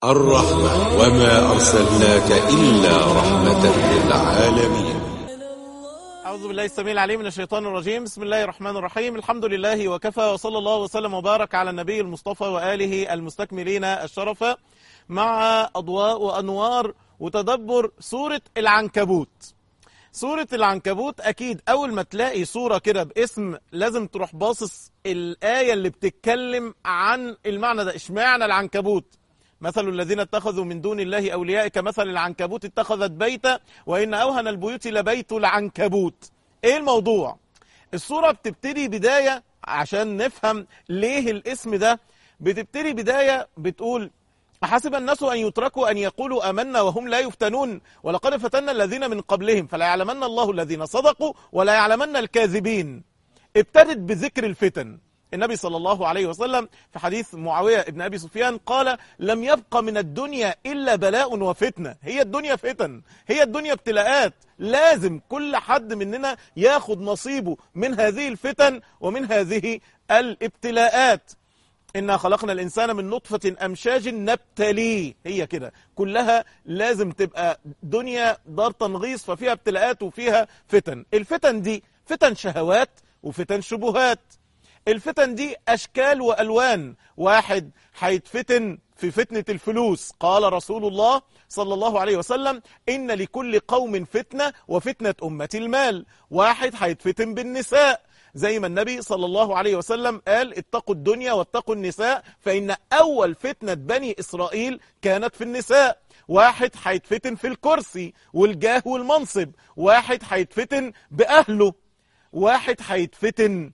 الرحمة وما أرسلناك إلا رحمة للعالمين أعوذ بالله السميع العليم من الشيطان الرجيم بسم الله الرحمن الرحيم الحمد لله وكفى وصلى الله وسلم وبارك على النبي المصطفى وآله المستكملين الشرف مع أضواء وأنوار وتدبر سورة العنكبوت سورة العنكبوت أكيد أول ما تلاقي سورة كده باسم لازم تروح باصص الآية اللي بتتكلم عن المعنى ده اشمعنى العنكبوت مثل الذين اتخذوا من دون الله أولياء كمثل العنكبوت اتخذت بيتا وإن أوهن البيوت لبيت العنكبوت إيه الموضوع؟ الصورة بتبتدي بداية عشان نفهم ليه الاسم ده بتبتدي بداية بتقول أحسب الناس أن يتركوا أن يقولوا آمنا وهم لا يفتنون ولقد فتنا الذين من قبلهم فلا يعلمن الله الذين صدقوا ولا يعلمن الكاذبين ابتدت بذكر الفتن النبي صلى الله عليه وسلم في حديث معاوية ابن أبي سفيان قال لم يبق من الدنيا إلا بلاء وفتنة هي الدنيا فتن هي الدنيا ابتلاءات لازم كل حد مننا ياخد نصيبه من هذه الفتن ومن هذه الابتلاءات إنا خلقنا الإنسان من نطفة أمشاج نبتليه هي كده كلها لازم تبقى دنيا دار تنغيص ففيها ابتلاءات وفيها فتن الفتن دي فتن شهوات وفتن شبهات الفتن دي أشكال وألوان واحد هيتفتن في فتنة الفلوس قال رسول الله صلى الله عليه وسلم إن لكل قوم فتنة وفتنة أمة المال واحد هيتفتن بالنساء زي ما النبي صلى الله عليه وسلم قال اتقوا الدنيا واتقوا النساء فإن أول فتنة بني إسرائيل كانت في النساء واحد هيتفتن في الكرسي والجاه والمنصب واحد هيتفتن بأهله واحد هيتفتن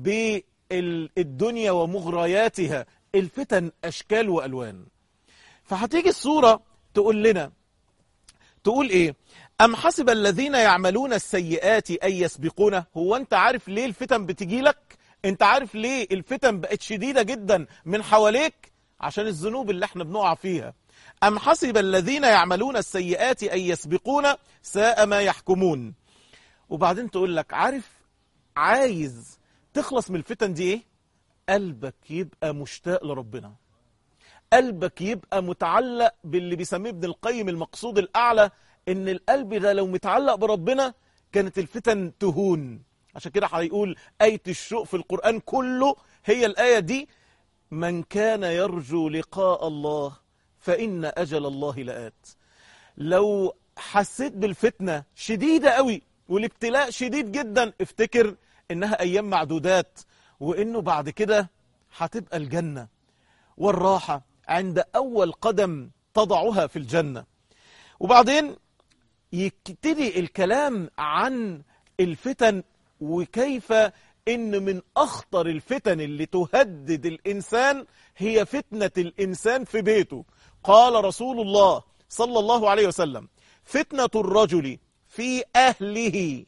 بالدنيا ومغرياتها الفتن أشكال وألوان فهتيجي الصورة تقول لنا تقول إيه أم حسب الذين يعملون السيئات أن يسبقونه هو أنت عارف ليه الفتن بتجي لك أنت عارف ليه الفتن بقت شديدة جدا من حواليك عشان الذنوب اللي احنا بنقع فيها أم حسب الذين يعملون السيئات أن يسبقون ساء ما يحكمون وبعدين تقول لك عارف عايز تخلص من الفتن دي ايه قلبك يبقى مشتاق لربنا قلبك يبقى متعلق باللي بيسميه ابن القيم المقصود الأعلى ان القلب ده لو متعلق بربنا كانت الفتن تهون عشان كده هيقول آية الشوق في القرآن كله هي الآية دي من كان يرجو لقاء الله فإن أجل الله لآت لو حسيت بالفتنة شديدة قوي والابتلاء شديد جدا افتكر إنها أيام معدودات وإنه بعد كده هتبقى الجنة والراحة عند أول قدم تضعها في الجنة وبعدين يبتدي الكلام عن الفتن وكيف ان من اخطر الفتن اللي تهدد الانسان هي فتنة الانسان في بيته قال رسول الله صلى الله عليه وسلم فتنة الرجل في اهله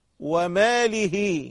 وماله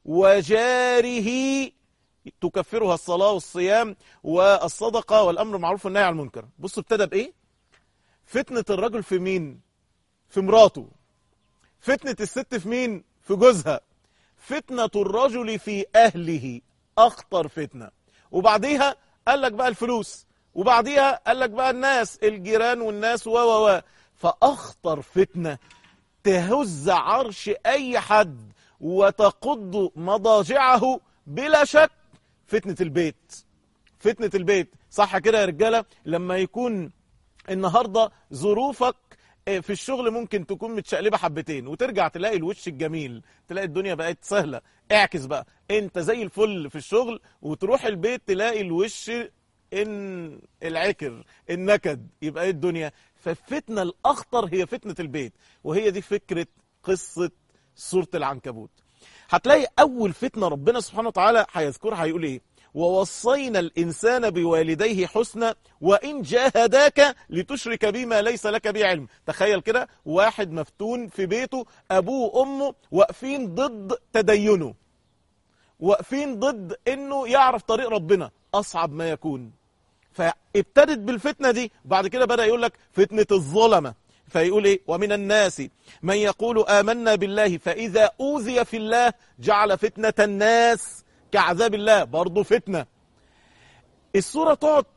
وجاره تكفرها الصلاة والصيام والصدقة والامر معروف والنهي عن المنكر بصوا ابتدى بايه فتنة الرجل في مين في مراته فتنة الست في مين في جوزها فتنة الرجل في أهله أخطر فتنة وبعديها قال لك بقى الفلوس وبعديها قال لك بقى الناس الجيران والناس و و و فأخطر فتنة تهز عرش أي حد وتقض مضاجعه بلا شك فتنة البيت فتنة البيت صح كده يا رجالة لما يكون النهاردة ظروفك في الشغل ممكن تكون متشقلبة حبتين وترجع تلاقي الوش الجميل تلاقي الدنيا بقت سهلة اعكس بقى انت زي الفل في الشغل وتروح البيت تلاقي الوش ان العكر النكد يبقى ايه الدنيا فالفتنة الاخطر هي فتنة البيت وهي دي فكرة قصة سورة العنكبوت هتلاقي اول فتنة ربنا سبحانه وتعالى هيذكرها هيقول ايه ووصينا الإنسان بوالديه حسنا وإن جاهداك لتشرك بما ليس لك به علم تخيل كده واحد مفتون في بيته أبوه وأمه واقفين ضد تدينه واقفين ضد إنه يعرف طريق ربنا أصعب ما يكون فابتدت بالفتنة دي بعد كده بدأ يقول لك فتنة الظلمة فيقول ايه ومن الناس من يقول آمنا بالله فإذا أوذي في الله جعل فتنة الناس كعذاب الله برضه فتنة السورة تقعد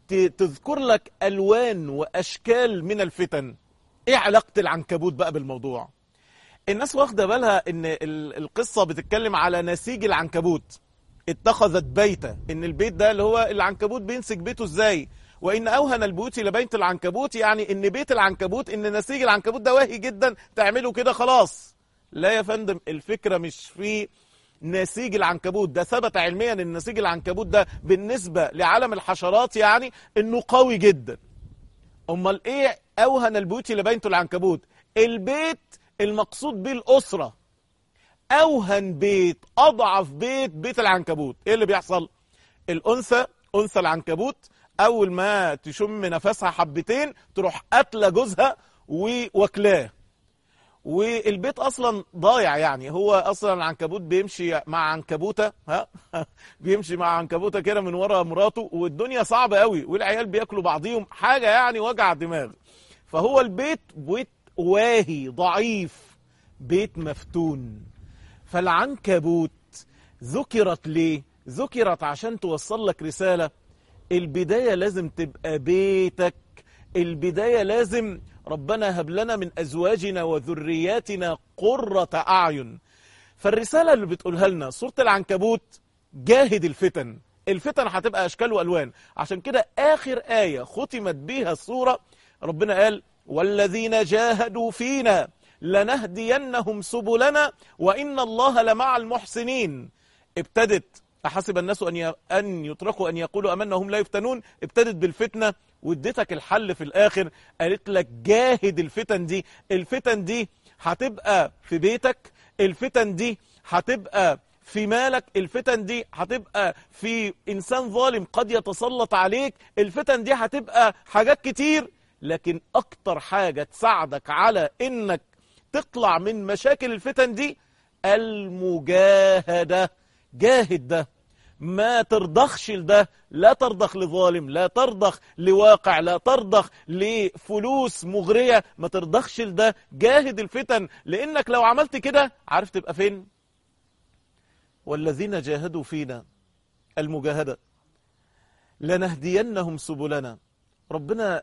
ت- تذكر لك ألوان وأشكال من الفتن إيه علاقة العنكبوت بقى بالموضوع الناس واخدة بالها إن ال- القصة بتتكلم على نسيج العنكبوت اتخذت بيتا إن البيت ده اللي هو العنكبوت بينسج بيته إزاي وإن أوهن البيوت لبيت العنكبوت يعني إن بيت العنكبوت إن نسيج العنكبوت ده واهي جدا تعمله كده خلاص لا يا فندم الفكرة مش في نسيج العنكبوت ده ثبت علميا ان نسيج العنكبوت ده بالنسبة لعالم الحشرات يعني انه قوي جدا امال ايه اوهن البيوت اللي بينته العنكبوت البيت المقصود به الاسرة اوهن بيت اضعف بيت بيت العنكبوت ايه اللي بيحصل الانثى انثى العنكبوت اول ما تشم نفسها حبتين تروح قاتله جوزها وواكلاه والبيت اصلا ضايع يعني هو اصلا العنكبوت بيمشي مع عنكبوته ها بيمشي مع عنكبوته كده من ورا مراته والدنيا صعبه قوي والعيال بياكلوا بعضيهم حاجه يعني وجع دماغ فهو البيت بيت واهي ضعيف بيت مفتون فالعنكبوت ذكرت ليه ذكرت عشان توصل لك رساله البدايه لازم تبقى بيتك البدايه لازم ربنا هب لنا من ازواجنا وذرياتنا قرة اعين فالرساله اللي بتقولها لنا سوره العنكبوت جاهد الفتن الفتن هتبقى اشكال والوان عشان كده اخر ايه ختمت بيها السوره ربنا قال والذين جاهدوا فينا لنهدينهم سبلنا وان الله لمع المحسنين ابتدت أحسب الناس أن ي- أن يتركوا أن يقولوا أمنا هم لا يفتنون ابتدت بالفتنة واديتك الحل في الآخر قالت لك جاهد الفتن دي الفتن دي هتبقى في بيتك الفتن دي هتبقى في مالك الفتن دي هتبقى في إنسان ظالم قد يتسلط عليك الفتن دي هتبقى حاجات كتير لكن أكتر حاجة تساعدك على إنك تطلع من مشاكل الفتن دي المجاهدة جاهد ده ما ترضخش لده لا ترضخ لظالم لا ترضخ لواقع لا ترضخ لفلوس مغرية ما ترضخش لده جاهد الفتن لانك لو عملت كده عارف تبقى فين والذين جاهدوا فينا المجاهدة لنهدينهم سبلنا ربنا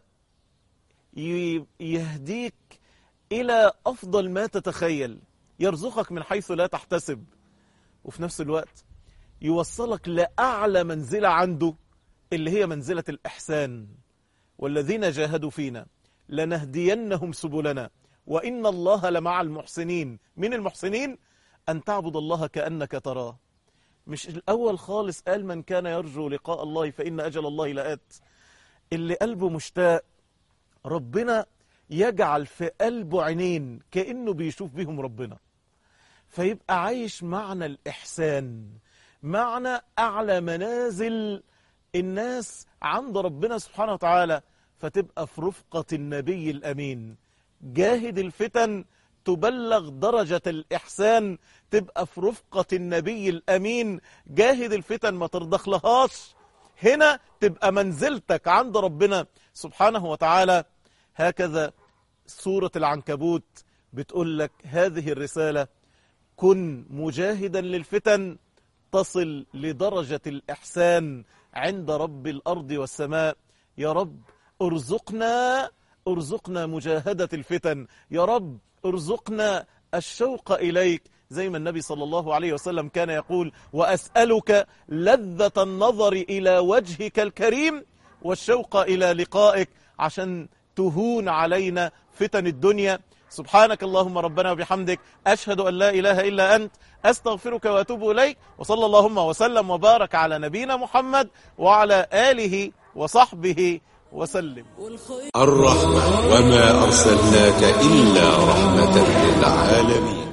ي- يهديك إلى أفضل ما تتخيل يرزقك من حيث لا تحتسب وفي نفس الوقت يوصلك لأعلى منزلة عنده اللي هي منزلة الإحسان والذين جاهدوا فينا لنهدينهم سبلنا وإن الله لمع المحسنين من المحسنين أن تعبد الله كأنك تراه مش الأول خالص قال من كان يرجو لقاء الله فإن أجل الله لآت اللي قلبه مشتاق ربنا يجعل في قلبه عينين كأنه بيشوف بيهم ربنا فيبقى عايش معنى الإحسان معنى أعلى منازل الناس عند ربنا سبحانه وتعالى فتبقى في رفقة النبي الأمين جاهد الفتن تبلغ درجة الإحسان تبقى في رفقة النبي الأمين جاهد الفتن ما ترضخلهاش هنا تبقى منزلتك عند ربنا سبحانه وتعالى هكذا سورة العنكبوت بتقول لك هذه الرسالة كن مجاهدا للفتن تصل لدرجة الإحسان عند رب الأرض والسماء يا رب ارزقنا ارزقنا مجاهدة الفتن يا رب ارزقنا الشوق إليك زي ما النبي صلى الله عليه وسلم كان يقول وأسألك لذة النظر إلى وجهك الكريم والشوق إلى لقائك عشان تهون علينا فتن الدنيا سبحانك اللهم ربنا وبحمدك أشهد أن لا إله إلا أنت أستغفرك وأتوب إليك وصلى اللهم وسلم وبارك على نبينا محمد وعلى آله وصحبه وسلم الرحمة وما أرسلناك إلا رحمة للعالمين